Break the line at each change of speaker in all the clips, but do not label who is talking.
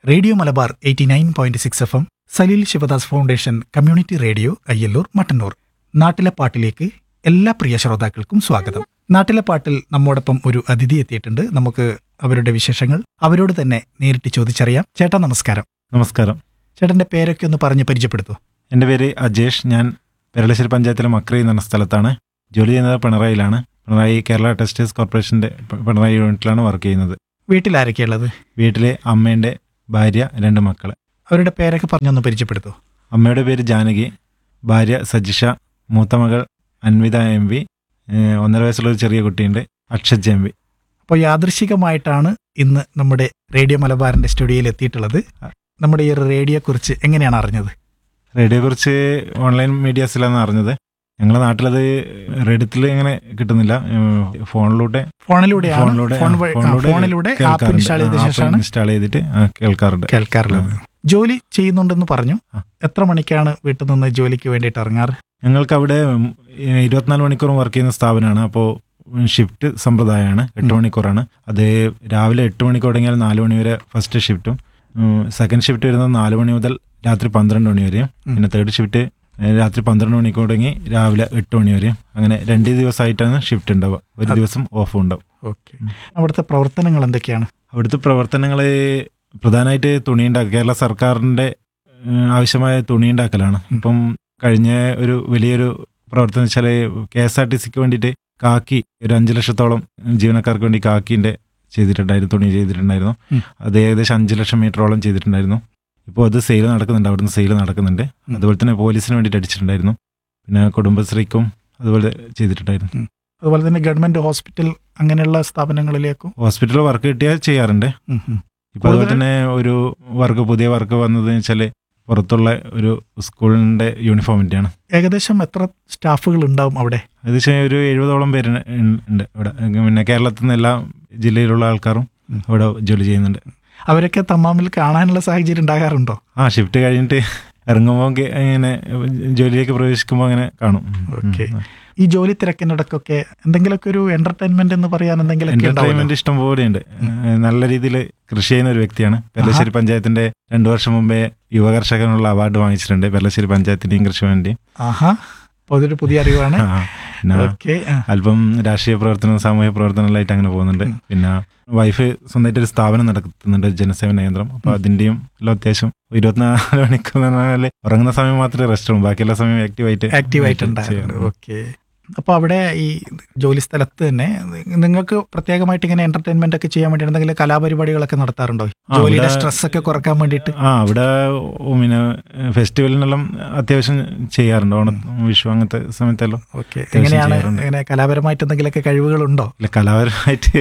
Radio Malabar eighty nine point six F M Saleel Sivadas foundation community radio Ayyallur Mattannur നാട്ടിലെ പാട്ടിലേക്ക് എല്ലാ പ്രിയ ശ്രോതാക്കൾക്കും സ്വാഗതം നാട്ടിലെ പാട്ടിൽ നമ്മോടൊപ്പം ഒരു അതിഥി എത്തിയിട്ടുണ്ട് നമുക്ക് അവരുടെ വിശേഷങ്ങൾ അവരോട് തന്നെ നേരിട്ട് ചോദിച്ചറിയാം ചേട്ടാ നമസ്കാരം
നമസ്കാരം
ചേട്ടന്റെ പേരൊക്കെ ഒന്ന് പറഞ്ഞ് പരിചയപ്പെടുത്തൂ
എൻ്റെ പേര് അജേഷ് ഞാൻ പെരളശ്ശേരി പഞ്ചായത്തിലെ മക്രി എന്ന സ്ഥലത്താണ് ജോലി ചെയ്യുന്നത് പിണറായിലാണ് പിണറായി കേരള ടെക്സ്റ്റൈൽസ് കോർപ്പറേഷൻ്റെ പ- പിണറായി യൂണിറ്റിലാണ് വർക്ക് ചെയ്യുന്നത്
വീട്ടിൽ ആരൊക്കെയുള്ളത്
വീട്ടിലെ അമ്മേൻ്റെ ഭാര്യ രണ്ട് മക്കൾ
അവരുടെ പേരൊക്കെ പറഞ്ഞൊന്ന് പരിചയപ്പെടുത്തൂ
അമ്മയുടെ പേര് ജാനകി ഭാര്യ സജിഷ മൂത്ത മകൾ അൻവിത എം വി ഏഹ് ഒന്നര വയസ്സുള്ള ഒരു ചെറിയ കുട്ടിയുണ്ട് അക്ഷജ് എം വി
അപ്പോൾ യാദൃശികമായിട്ടാണ് ഇന്ന് നമ്മുടെ റേഡിയോ മലബാറിന്റെ സ്റ്റുഡിയോയിൽ എത്തിയിട്ടുള്ളത് നമ്മുടെ ഈ ഒരു റേഡിയോയെക്കുറിച്ച് എങ്ങനെയാണ് അറിഞ്ഞത്
റേഡിയോയെക്കുറിച്ച് ഓൺലൈൻ മീഡിയാസിലാണ് അറിഞ്ഞത് ഞങ്ങളുടെ നാട്ടിലത് റേഡിയത്തിൽ ഇങ്ങനെ കിട്ടുന്നില്ല ഏഹ് ഫോണിലൂടെ
ഫോണിലൂടെയാണ്
ഫോണിലൂടെ
ഫോൺ
ആ,
വഴി- ആ,
ഫോണിലൂടെ
ഫോണിലൂടെ ആപ്പ്
കേൾക്കാറുണ്ട്.
ഇൻസ്റ്റാൾ ചെയ്ത
ആ, ആപ്പ്
ശേഷമാണ്
ഇൻസ്റ്റാൾ ചെയ്തിട്ട് ആ, കേൾക്കാറുണ്ട്
കേൾക്കാറുള്ളത് ജോലി ചെയ്യുന്നുണ്ടെന്ന് പറഞ്ഞു
ആ.
എത്ര മണിക്കാണ് വീട്ടിൽ നിന്ന് ജോലിക്ക് വേണ്ടിയിട്ട് ഇറങ്ങാറ്
ഞങ്ങൾക്ക് അവിടെ ഉം, ഇരുപത്തിനാല് മണിക്കൂറും വർക്ക് ചെയ്യുന്ന സ്ഥാപനമാണ് അപ്പോൾ ഷിഫ്റ്റ് സമ്പ്രദായമാണ് എട്ട്
ഉം.
മണിക്കൂറാണ് അത് രാവിലെ എട്ട് മണിക്ക് തുടങ്ങിയാൽ നാല് മണി വരെ ഫസ്റ്റ് ഷിഫ്റ്റും സെക്കൻഡ് ഷിഫ്റ്റ് വരുന്നത് നാല് മണി മുതൽ രാത്രി പന്ത്രണ്ട് മണി വരെയും
ഉം.
പിന്നെ തേർഡ് ഷിഫ്റ്റ് ഏഹ്, രാത്രി പന്ത്രണ്ട് മണിക്ക് തുടങ്ങി രാവിലെ എട്ട് മണി വരെയും അങ്ങനെ രണ്ട് ദിവസമായിട്ടാണ് ഷിഫ്റ്റ് ഉണ്ടാവുക ഒരു
അത്-
ദിവസം ഓഫും ഉണ്ടാവും
ഓക്കെ അവിടുത്തെ പ്രവർത്തനങ്ങൾ എന്തൊക്കെയാണ്
അവിടുത്തെ പ്രവർത്തനങ്ങൾ പ്രധാനമായിട്ട് തുണി ഉണ്ടാക്കുക കേരള സർക്കാരിൻ്റെ ഏഹ്, ആവശ്യമായ തുണി ഉണ്ടാക്കലാണ് ഇപ്പം കഴിഞ്ഞ ഒരു വലിയൊരു പ്രവർത്തനം വെച്ചാൽ കെ എസ് ആർ ടി സിക്ക് വേണ്ടിയിട്ട് കാക്കി ഒരു അഞ്ച് ലക്ഷത്തോളം ജീവനക്കാർക്ക് വേണ്ടി കാക്കിൻ്റെ ചെയ്തിട്ടുണ്ടായിരുന്നു തുണി ചെയ്തിട്ടുണ്ടായിരുന്നു
ഉം.
അത് ഏകദേശം അഞ്ച് ലക്ഷം മീറ്ററോളം ചെയ്തിട്ടുണ്ടായിരുന്നു ഇപ്പോൾ അത് സെയിൽ നടക്കുന്നുണ്ട് അവിടുന്ന് സെയിൽ നടക്കുന്നുണ്ട്
ഉം.
അതുപോലെ തന്നെ പോലീസിന് വേണ്ടിയിട്ട് അടിച്ചിട്ടുണ്ടായിരുന്നു പിന്നെ കുടുംബശ്രീക്കും അതുപോലെ ചെയ്തിട്ടുണ്ടായിരുന്നു
അതുപോലെ തന്നെ ഗവൺമെന്റ് ഹോസ്പിറ്റൽ അങ്ങനെയുള്ള സ്ഥാപനങ്ങളിലേക്കും
ഹോസ്പിറ്റലിൽ വർക്ക് കിട്ടിയാൽ ചെയ്യാറുണ്ട്
ഉം, ഉം.
ഇപ്പൊ അതുപോലെ
കൂടുതൽ-
തന്നെ ഒരു വർക്ക് പുതിയ വർക്ക് വന്നത് വെച്ചാല് പുറത്തുള്ള ഒരു സ്കൂളിന്റെ യൂണിഫോമിന്റെയാണ്
ഏകദേശം എത്ര സ്റ്റാഫുകൾ ഉണ്ടാവും അവിടെ
ഏകദേശം ഒരു എഴുപതോളം പേര് ഉണ്ട് ഇവിടെ പിന്നെ കേരളത്തിൽ നിന്ന് എല്ലാ ജില്ലയിലുള്ള ആൾക്കാരും
ഉം.
അവിടെ ജോലി ചെയ്യുന്നുണ്ട്
അവരൊക്കെ തമ്മാമിൽ കാണാനുള്ള സാഹചര്യം ഉണ്ടാകാറുണ്ടോ
ആ ഷിഫ്റ്റ് കഴിഞ്ഞിട്ട് ഇറങ്ങുമ്പോൾ ഇങ്ങനെ ജോലിയിലേക്ക് പ്രവേശിക്കുമ്പോൾ അങ്ങനെ കാണും
ഓക്കെ. ഈ ജോലി തിരക്കിനിടക്കൊക്കെ എന്തെങ്കിലുമൊക്കെ ഒരു എന്റർടൈൻമെന്റ് എന്ന് പറയാൻ എന്തെങ്കിലുമൊക്കെ ഉണ്ടാവുമല്ലോ
എന്റർടൈൻമെന്റ് ഇഷ്ടം പോലെയുണ്ട് ഏഹ് നല്ല രീതിയിൽ കൃഷി ചെയ്യുന്ന ഒരു വ്യക്തിയാണ് പെരളശ്ശേരി പഞ്ചായത്തിന്റെ രണ്ടു വർഷം മുമ്പേ യുവകർഷകനുള്ള അവാർഡ് വാങ്ങിച്ചിട്ടുണ്ട് പെരളശ്ശേരി പഞ്ചായത്തിന്റെയും കൃഷി വേണ്ടി
ആഹാ അപ്പൊ അതൊരു പുതിയ അറിവാണ്
ആ, പിന്നെ
ഓക്കെ
അല്പം രാഷ്ട്രീയ പ്രവർത്തനം സാമൂഹ്യ പ്രവർത്തനങ്ങളായിട്ട് അങ്ങനെ പോകുന്നുണ്ട് പിന്നെ വൈഫ് സ്വന്തമായിട്ട് ഒരു സ്ഥാപനം നടത്തുന്നുണ്ട് ജനസേവന കേന്ദ്രം അപ്പൊ അതിന്റെയും എല്ലാം അത്യാവശ്യം ഇരുപത്തിനാല് മണിക്കൂർ എന്ന് പറഞ്ഞാല് ഉറങ്ങുന്ന സമയം മാത്രമേ റെസ്റ്റ് ഉള്ളൂ ബാക്കിയുള്ള സമയം ആക്റ്റീവായിട്ട്
ആക്റ്റീവ് ആയിട്ടുണ്ടായിരുന്നു ഓക്കെ അപ്പൊ അവിടെ ഈ ജോലി സ്ഥലത്ത് തന്നെ നിങ്ങൾക്ക് പ്രത്യേകമായിട്ട് ഇങ്ങനെ എന്റർടൈൻമെന്റ് ഒക്കെ ചെയ്യാൻ വേണ്ടി എന്തെങ്കിലും കലാപരിപാടികളൊക്കെ നടത്താറുണ്ടോ
ആ,
ജോലിയുടെ
ഇവിടെ-
സ്ട്രെസ് ഒക്കെ കുറക്കാൻ വേണ്ടിയിട്ട്
ആ അവിടെ ഉം, പിന്നെ ഫെസ്റ്റിവലിനെല്ലാം അത്യാവശ്യം ചെയ്യാറുണ്ട് ഓണം വിഷു അങ്ങനത്തെ സമയത്തെല്ലാം
ഓക്കെ എങ്ങനെയാണ്
ചെയ്യാറുണ്ട്.
ഇങ്ങനെ കലാപരമായിട്ട് എന്തെങ്കിലുമൊക്കെ കഴിവുകളുണ്ടോ
ഇല്ല കലാപരമായിട്ട്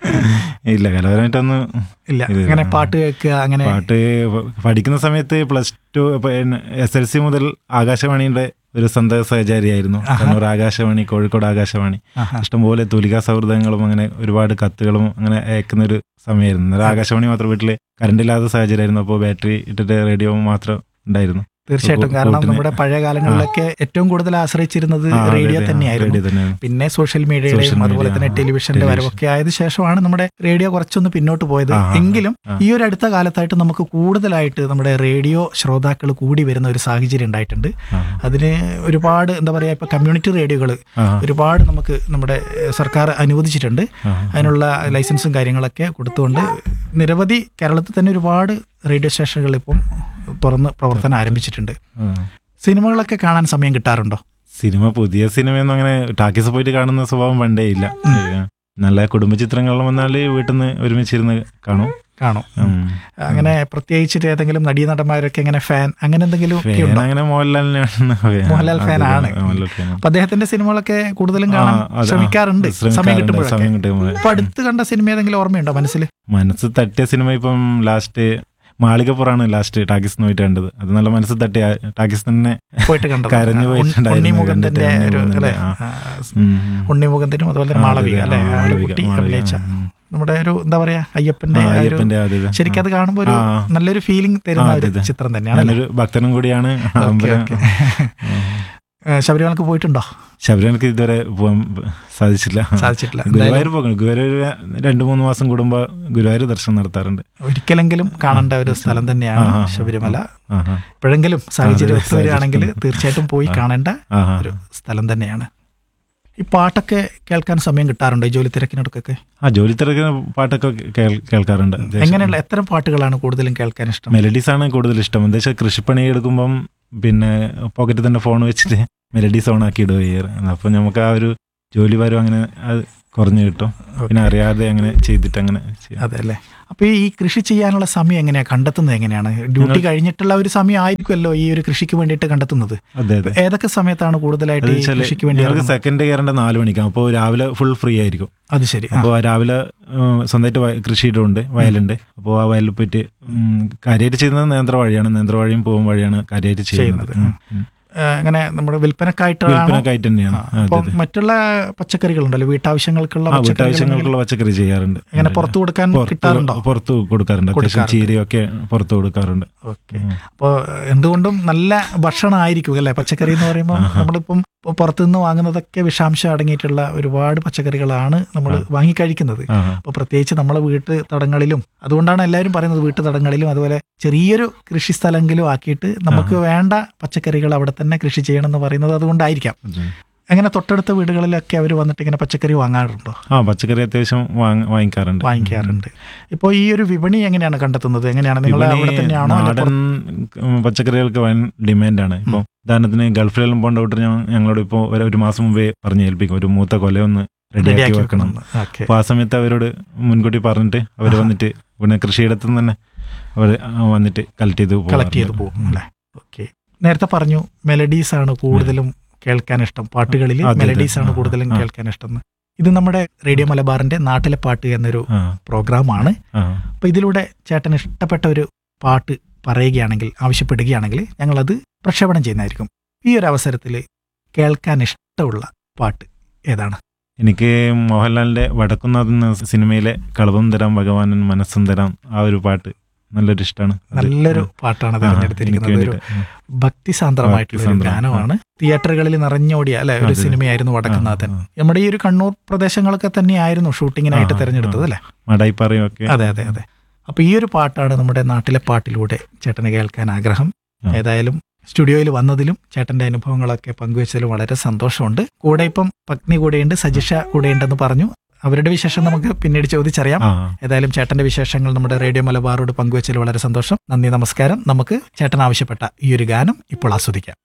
ഇല്ല കലാപരമായിട്ടൊന്നും
ഇല്ല
ഇല്ല.
അങ്ങനെ പാട്ട് കേൾക്കുക അങ്ങനെ
പാട്ട് പ- പഠിക്കുന്ന സമയത്ത് plus two S L C മുതൽ ആകാശവാണിയുടെ ഒരു സന്ത സഹചാരിയായിരുന്നു
ആഹാ.
കണ്ണൂർ ആകാശവാണി കോഴിക്കോട് ആകാശവാണി
ആഹാ.
ഇഷ്ടംപോലെ തൂലികാ സൗഹൃദങ്ങളും അങ്ങനെ ഒരുപാട് കത്തുകളും അങ്ങനെ അയക്കുന്ന ഒരു സമയമായിരുന്നു അന്നേരം ആകാശവാണി മാത്രം വീട്ടിൽ കറണ്ട് ഇല്ലാത്ത സാഹചര്യമായിരുന്നു അപ്പോൾ ബാറ്ററി ഇട്ടിട്ട് റേഡിയോ മാത്രം ഉണ്ടായിരുന്നു
തീർച്ചയായിട്ടും
കൂ-
കാരണം
കൂട്ടിന്
നമ്മുടെ പഴയ കാലങ്ങളിലൊക്കെ ഏറ്റവും കൂടുതൽ ആശ്രയിച്ചിരുന്നത്
ആ,
റേഡിയോ
റേഡിയോ-
തന്നെയായിരുന്നു
റേഡിയോ തന്നെയാണ്
പിന്നെ സോഷ്യൽ മീഡിയയുടെയും
സോഷ്യൽ
അതുപോലെ
മീഡിയ,
തന്നെ
ആ,
ടെലിവിഷന്റെ
ടെലിവിഷൻ.
വരവൊക്കെ ആയത് ശേഷമാണ് നമ്മുടെ റേഡിയോ കുറച്ചൊന്ന് പിന്നോട്ട് പോയത്
ആ, ആ,
എങ്കിലും
ആ.
ഈ ഒരു അടുത്ത കാലത്തായിട്ട് നമുക്ക് കൂടുതലായിട്ട് നമ്മുടെ റേഡിയോ ശ്രോതാക്കൾ കൂടി വരുന്ന ഒരു സാഹചര്യം ഉണ്ടായിട്ടുണ്ട്
ആ,
അതിന് ഒരുപാട് എന്താ പറയുക ഇപ്പൊ കമ്മ്യൂണിറ്റി റേഡിയോകൾ
ആ,
ഒരുപാട് നമുക്ക് നമ്മുടെ ഏഹ്, സർക്കാർ അനുവദിച്ചിട്ടുണ്ട്
ആ,
അതിനുള്ള ലൈസൻസും കാര്യങ്ങളൊക്കെ കൊടുത്തുകൊണ്ട് നിരവധി കേരളത്തിൽ തന്നെ ഒരുപാട് റേഡിയോ സ്റ്റേഷനുകൾ ഇപ്പം തുറന്ന് പ്രവർത്തനം ആരംഭിച്ചിട്ടുണ്ട്
ആ.
സിനിമകളൊക്കെ കാണാൻ സമയം കിട്ടാറുണ്ടോ
സിനിമ പുതിയ സിനിമയൊന്നും അങ്ങനെ ടാക്കീസ് പോയിട്ട് കാണുന്ന സ്വഭാവം പണ്ടേ ഇല്ല നല്ല കുടുംബ ചിത്രങ്ങൾ വന്നാല് വീട്ടിൽ നിന്ന് ഒരുമിച്ചിരുന്ന് കാണും
കാണും
ഉം.
അങ്ങനെ പ്രത്യേകിച്ചിട്ട് ഏതെങ്കിലും നടീനടന്മാരൊക്കെ ഇങ്ങനെ ഫാൻ അങ്ങനെ എന്തെങ്കിലും ഒക്കെ
ഫാൻ
ഉണ്ടോ
അങ്ങനെ മോഹൻലാലിനാണ് ഫാൻ.
മോഹൻലാൽ
അതെ,
ഫാൻ ആണ്.
മോഹൻലാൽ ഫാൻ ആണ്.
അപ്പൊ അദ്ദേഹത്തിന്റെ സിനിമകളൊക്കെ കൂടുതലും
ആ,
കാണാൻ
അത് ആ,
ശ്രമിക്കാറുണ്ട് സമയം
ശ്രമിക്കാറുണ്ട്.
കിട്ടുമ്പോഴൊക്കെ
സമയം കിട്ടുമ്പോൾ
അപ്പൊ അടുത്ത് കണ്ട സിനിമ ഏതെങ്കിലും ഓർമ്മയുണ്ടോ മനസ്സിൽ
മനസ്സ് തട്ടിയ സിനിമ ഇപ്പം ലാസ്റ്റ് മാളികപ്പുറാണ് ലാസ്റ്റ് ടാക്കീസ് പോയിട്ട് കണ്ടത് അത് നല്ല മനസ്സ് തട്ടിയ ടാക്കീസ് തന്നെ
പോയിട്ട് കണ്ടത്
കരഞ്ഞു പോയിട്ടുണ്ടായിരുന്നു
ഉണ്ണിമുഖത്തിന്റെ
കണ്ടിട്ട്
ഒരു
ഉണ്ണിമുഖന്റെ,
അല്ലെ
ആ.
ആ,
ഉം.
ഉണ്ണിമുഖത്തിനും അതുപോലെ
ആ,
തന്നെ
അതെ,
മാളവിക അല്ലെ
ആ, മാളവിക,
കുട്ടി
മാളവിക.
അഭിനയിച്ച
ഉം.
നമ്മുടെ ഒരു എന്താ പറയാ അയ്യപ്പന്റെ
ആ,
ആ ഒരു
അയ്യപ്പന്റെ അതെ, അതെ.
ശരിക്കും അത് കാണുമ്പോൾ ഒരു
ആ.
നല്ലൊരു ഫീലിംഗ് തരുന്ന
ആ,
ഒരു
അതെ, അതെ.
ചിത്രം തന്നെയാണ്
ഞാനൊരു ഭക്തനും കൂടിയാണ്
ഓക്കെ,
അമ്പലം
ഓക്കെ.
ഉം.
ഏ, ശബരിമലക്ക് പോയിട്ടുണ്ടോ
ശബരിമലക്ക് ഇതുവരെ പോകാൻ സാധിച്ചില്ല
സാധിച്ചിട്ടില്ല എന്തായാലും
ഗുരുവായൂർ പോകും ഗുരുവായൂർ രണ്ടു മൂന്ന് മാസം കൂടുമ്പോ ഗുരുവായൂർ ദർശനം നടത്താറുണ്ട്
ഒരിക്കലെങ്കിലും കാണേണ്ട ഒരു സ്ഥലം തന്നെയാണ്
ആ, ആ, ആ.
ശബരിമല
ആ ആ
എപ്പോഴെങ്കിലും സാഹചര്യം
അതെ,
ഒത്തു വരികയാണെങ്കിൽ
സാഹചര്യം.
തീർച്ചയായിട്ടും പോയി കാണേണ്ട
ആ ആ.
ഒരു സ്ഥലം തന്നെയാണ് ഈ പാട്ടൊക്കെ കേൾക്കാൻ സമയം കിട്ടാറുണ്ടോ ഈ ജോലി തിരക്കിനിടക്കൊക്കെ
ആ ജോലി തിരക്കുന്ന പാട്ടൊക്കെ കേൾ- കേൾക്കാറുണ്ട് അത്യാവശ്യം.
എങ്ങനെയുള്ള എത്തരം പാട്ടുകളാണ് കൂടുതലും കേൾക്കാൻ ഇഷ്ടം
മെലഡീസ് ആണ് കൂടുതൽ ഇഷ്ടം എന്താ വെച്ചാൽ കൃഷിപ്പണി എടുക്കുമ്പം പിന്നെ പോക്കറ്റിൽ തന്നെ ഫോൺ വെച്ചിട്ട് മെലഡീസ് ഓൺ ആക്കി ഇടുക ചെയ്യാറ് അപ്പം നമുക്ക് ആ ഒരു ജോലി വരും അങ്ങനെ അത് കുറഞ്ഞു കിട്ടും പിന്നെ അറിയാതെ അങ്ങനെ ചെയ്തിട്ട് അങ്ങനെ ചെയ്യാം.
അതെ അല്ലേ അപ്പൊ ഈ കൃഷി ചെയ്യാനുള്ള സമയം എങ്ങനെയാ കണ്ടെത്തുന്നത് എങ്ങനെയാണ് ഡ്യൂട്ടി കഴിഞ്ഞിട്ടുള്ള ഒരു സമയം ആയിരിക്കുമല്ലോ ഈ ഒരു കൃഷിക്ക് വേണ്ടിയിട്ട് കണ്ടെത്തുന്നത്
അതെ അതെ
ഏതൊക്കെ സമയത്താണ് കൂടുതലായിട്ട് ഈ
വെച്ചാല്
കൃഷിക്ക് വേണ്ടി
ഞങ്ങൾക്ക്
ഇറങ്ങുന്നത്?
സെക്കൻഡ് കയറേണ്ട നാല് മണിക്കാണ് അപ്പോൾ രാവിലെ ഫുൾ ഫ്രീ ആയിരിക്കും
അത് ശരി ആ,
അപ്പോൾ രാവിലെ ഉം, സ്വന്തമായിട്ട് വയ- കൃഷിയിടമുണ്ട് വയലുണ്ട് അപ്പോൾ ആ വയലിൽ പോയിട്ട് ഉം, കാര്യമായിട്ട് ചെയ്യുന്നത് നേന്ത്ര വഴിയാണ് നേന്ത്ര വഴിയും പോകും വഴിയാണ് കാര്യമായിട്ട് ചെയ്യുന്നത്
ചെയ്യുന്നത്.
ഉം, ഉം.
ഏ, അങ്ങനെ നമ്മുടെ വിൽപ്പനക്കായിട്ടാണോ
വിൽപ്പനക്കായിട്ട് തന്നെയാണ്
ആ,
ആ,
അപ്പം
അതെ അതെ
മറ്റുള്ള പച്ചക്കറികളുണ്ടല്ലോ വീട്ടാവശ്യങ്ങൾക്കുള്ള
ആ
പച്ചക്കറികൾ
വീട്ടാവശ്യങ്ങൾക്കുള്ള പച്ചക്കറി ചെയ്യാറുണ്ട്
എങ്ങനെ പുറത്തു കൊടുക്കാൻ
പുറത്ത്
കിട്ടാറുണ്ടോ
പുറത്ത് കൊടുക്കാറുണ്ട് അത്യാവശ്യം
കൊടുക്കാറുണ്ട്.
ചീരയൊക്കെ പുറത്ത് കൊടുക്കാറുണ്ട്
ഓക്കെ
ഉം.
അപ്പോൾ എന്തുകൊണ്ടും നല്ല ഭക്ഷണമായിരിക്കും അല്ലേ പച്ചക്കറി എന്ന് പറയുമ്പോൾ നമ്മളിപ്പം പുറത്തുനിന്ന് വാങ്ങുന്നതൊക്കെ വിഷാംശം അടങ്ങിയിട്ടുള്ള ഒരുപാട് പച്ചക്കറികളാണ് നമ്മൾ വാങ്ങി കഴിക്കുന്നത്
ആ,
അപ്പോൾ പ്രത്യേകിച്ച് നമ്മളെ വീട്ട് തടങ്ങളിലും അതുകൊണ്ടാണ് എല്ലാവരും പറയുന്നത് വീട്ടു തടങ്ങളിലും അതുപോലെ ചെറിയൊരു കൃഷി സ്ഥലമെങ്കിലും ആക്കിയിട്ട് നമുക്ക് വേണ്ട പച്ചക്കറികൾ അവിടെ തന്നെ കൃഷി ചെയ്യണം എന്ന് പറയുന്നത് അതുകൊണ്ടായിരിക്കാം
അതെ.
അങ്ങനെ തൊട്ടടുത്ത വീടുകളിലൊക്കെ അവർ വന്നിട്ട് ഇങ്ങനെ പച്ചക്കറി വാങ്ങാറുണ്ടോ
ആ പച്ചക്കറി അത്യാവശ്യം വാങ്ങ- വാങ്ങിക്കാറുണ്ട്
വാങ്ങിക്കാറുണ്ട് ഇപ്പോൾ ഈ ഒരു വിപണി എങ്ങനെയാണ് കണ്ടെത്തുന്നത് എങ്ങനെയാണ് നിങ്ങൾ
വിപണി
അവിടെ തന്നെയാണോ അല്ല
നാടൻ ഉം, പച്ചക്കറികൾക്ക് വൻ ഡിമാൻഡാണ് ഇപ്പം ഉദാഹരണത്തിന് ഗൾഫിലെല്ലാം പോകേണ്ട കൂട്ടർ ഞങ്ങളോട് ഇപ്പോൾ ഒരു ഒരു മാസം മുമ്പേ പറഞ്ഞു ഏൽപ്പിക്കും ഒരു മൂത്ത കൊലയൊന്ന് റെഡിയാക്കി
റെഡിയാക്കി
വെക്കണം
വെക്കണം ഓക്കെ
അപ്പോൾ ആ സമയത്ത് അവരോട് മുൻകൂട്ടി പറഞ്ഞിട്ട് അവർ വന്നിട്ട് പിന്നെ കൃഷിയിടത്തു നിന്ന് തന്നെ അവർ വന്നിട്ട് കളക്ട് ചെയ്ത്
കളക്ട് ചെയ്ത്
പോകാറുണ്ട്.
പോകും അല്ലേ ഓക്കെ നേരത്തെ പറഞ്ഞു മെലഡീസ് ആണ് കൂടുതലും കേൾക്കാൻ ഇഷ്ടം പാട്ടുകളിൽ
അതെ, അതെ.
മെലഡീസ് ആണ്
ആ,
കൂടുതലും
ആ.
കേൾക്കാൻ ഇഷ്ടം എന്ന്. ഇത് നമ്മുടെ റേഡിയോ മലബാറിന്റെ നാട്ടിലെ പാട്ട് എന്നൊരു
ആ
പ്രോഗ്രാമാണ്
ആ
അപ്പൊ ഇതിലൂടെ ചേട്ടൻ ഇഷ്ടപ്പെട്ട ഒരു പാട്ട് പറയുകയാണെങ്കിൽ ആവശ്യപ്പെടുകയാണെങ്കിൽ ഞങ്ങളത് പ്രക്ഷേപണം ചെയ്യുന്നതായിരിക്കും ഈ ഒരു അവസരത്തിൽ കേൾക്കാൻ ഇഷ്ടമുള്ള പാട്ട് ഏതാണ്
എനിക്ക് മോഹൻലാലിന്റെ വടക്കുന്നാഥ് എന്ന സിനിമയിലെ കളവും തരാം ഭഗവാനൻ മനസ്സും തരാം ആ ഒരു പാട്ട് നല്ലൊരു ഇഷ്ടമാണ്
നല്ലൊരു പാട്ടാണ് തിരഞ്ഞെടുത്തിരിക്കുന്നത് ഒരു ഭക്തിസാന്ദ്രമായിട്ടുള്ള ഒരു
ഭക്തിസാന്ദ്രം,
ഗാനമാണ് തിയേറ്ററുകളിൽ നിറഞ്ഞോടിയ അല്ലെ ഒരു
അതെ.
സിനിമയായിരുന്നു വടക്കുന്നാഥൻ നമ്മുടെ ഈ ഒരു കണ്ണൂർ പ്രദേശങ്ങളൊക്കെ തന്നെയായിരുന്നു ഷൂട്ടിങ്ങിനായിട്ട്
ആ, ആ,
തിരഞ്ഞെടുത്തത് അല്ലെ
മടായിപ്പാറയും ഒക്കെ
അതെ അതെ അതെ അപ്പൊ ഈ ഒരു പാട്ടാണ് നമ്മുടെ നാട്ടിലെ പാട്ടിലൂടെ ചേട്ടന് കേൾക്കാൻ ആഗ്രഹം
ആ.
ഏതായാലും സ്റ്റുഡിയോയിൽ വന്നതിലും ചേട്ടന്റെ അനുഭവങ്ങളൊക്കെ പങ്കുവച്ചതിലും വളരെ സന്തോഷമുണ്ട് കൂടെ ഇപ്പം പത്നി കൂടെയുണ്ട് സജിഷ കൂടെയുണ്ടെന്ന് പറഞ്ഞു അവരുടെ വിശേഷം നമുക്ക് പിന്നീട് ചോദിച്ചറിയാം
ആ
ഏതായാലും ചേട്ടന്റെ വിശേഷങ്ങൾ നമ്മുടെ റേഡിയോ മലബാറോട് പങ്കുവച്ചതിൽ വളരെ സന്തോഷം നന്ദി നമസ്കാരം നമുക്ക് ചേട്ടൻ ആവശ്യപ്പെട്ട ഈ ഒരു ഗാനം ഇപ്പോൾ ആസ്വദിക്കാം